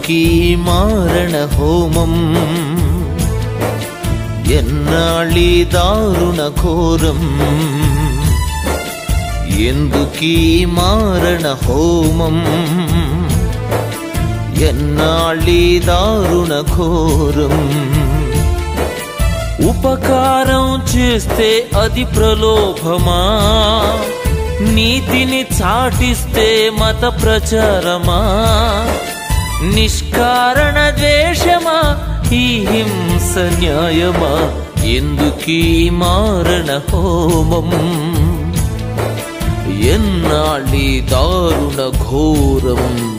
ఎందుకీ మారణ హోమం ఎన్నాళ్ళీ దారుణ ఘోరం ఎందుకీ మారణ హోమం ఎన్నాళ్ళీ దారుణ ఘోరం ఉపకారం చేస్తే అది ప్రలోభమా నీతిని చాటిస్తే మత ప్రచారమా నిష్కారణ ద్వేషమా ఈ హింస న్యాయమా ఎందుకీ మారణ హోమం ఎన్నాళ్ళీ దారుణ ఘోరం